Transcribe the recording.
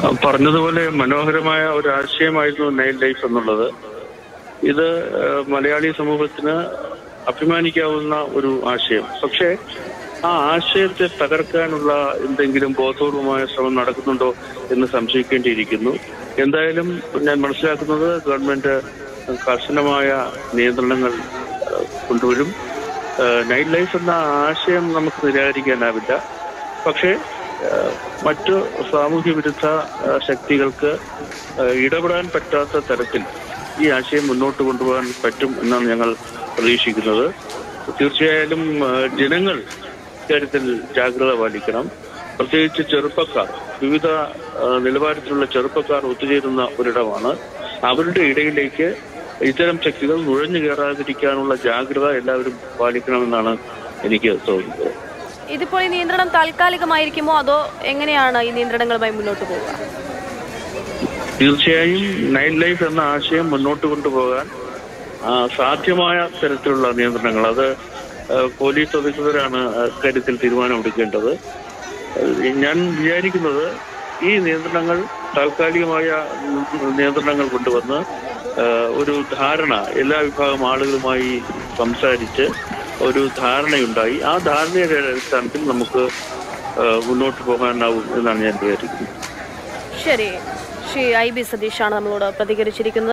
ആ, പറഞ്ഞതുപോലെ മനോഹരമായ ഒരു ആശയമായിരുന്നു നൈൽ ലൈഫ് എന്നുള്ളത് ഇത് ആ, മലയാളി സമൂഹത്തിന് അഭിമാനിക്കാവുന്ന ഒരു ആശയം പക്ഷേ ആ ആശയത്തെ തകർക്കാനുള്ള എന്തെങ്കിലും ബോധപൂർവമായ ശ്രമം നടക്കുന്നുണ്ടോ എന്ന് സംശയിക്കേണ്ടിയിരിക്കുന്നു എന്തായാലും ഞാൻ മനസ്സിലാക്കുന്നത് ഗവൺമെന്റ് കർശനമായ നിയന്ത്രണങ്ങൾ ആ, കൊണ്ടുവരും നൈറ്റ് ലൈഫ് എന്ന ആശയം നമുക്ക് നിരാകരിക്കാനാവില്ല പക്ഷേ ഏഹ് മറ്റു സാമൂഹ്യ വിരുദ്ധ ഏഹ് ശക്തികൾക്ക് ഏഹ് ഇടപെടാൻ പറ്റാത്ത തരത്തിൽ ഈ ആശയം മുന്നോട്ട് കൊണ്ടുപോകാൻ പറ്റും എന്നാണ് ഞങ്ങൾ പ്രതീക്ഷിക്കുന്നത് തീർച്ചയായാലും ഏഹ് ജനങ്ങൾ ഇക്കാര്യത്തിൽ ജാഗ്രത പാലിക്കണം പ്രത്യേകിച്ച് ചെറുപ്പക്കാർ വിവിധ ഏഹ് നിലവാരത്തിലുള്ള ചെറുപ്പക്കാർ ഒത്തുചേരുന്ന ഒരിടമാണ് അവരുടെ ഇടയിലേക്ക് ഇത്തരം ശക്തികൾ നുഴഞ്ഞു കയറാതിരിക്കാനുള്ള ജാഗ്രത എല്ലാവരും പാലിക്കണമെന്നാണ് എനിക്ക് തോന്നുന്നത് ഇതിപ്പോൾ ഈ നിയന്ത്രണം താൽക്കാലികമായിരിക്കുമോ അതോ എങ്ങനെയാണ് ഈ നിയന്ത്രണങ്ങളുമായി മുന്നോട്ട് പോവുക തീർച്ചയായും നൈറ്റ് ലൈഫ് എന്ന ആശയം മുന്നോട്ട് കൊണ്ടുപോകാൻ ആ, സാധ്യമായ തരത്തിലുള്ള നിയന്ത്രണങ്ങൾ അത് ആ, പോലീസ് അധികൃതരാണ് അക്കാര്യത്തിൽ തീരുമാനമെടുക്കേണ്ടത് ആ, ഞാൻ വിചാരിക്കുന്നത് ഈ നിയന്ത്രണങ്ങൾ താൽക്കാലികമായ നിയന്ത്രണങ്ങൾ കൊണ്ടുവന്ന് ആ, ഒരു ധാരണ എല്ലാ വിഭാഗം ആളുകളുമായി സംസാരിച്ച് ഒരു ധാരണയുണ്ടായി ആ ധാരണയുടെ അടിസ്ഥാനത്തിൽ നമുക്ക് ആ, മുന്നോട്ട് പോകാനാവും എന്നാണ് ഞാൻ വിചാരിക്കുന്നത് ശരി ശ്രീ ഐ ബി സതീഷാണ് നമ്മളോട് പ്രതികരിച്ചിരിക്കുന്നത്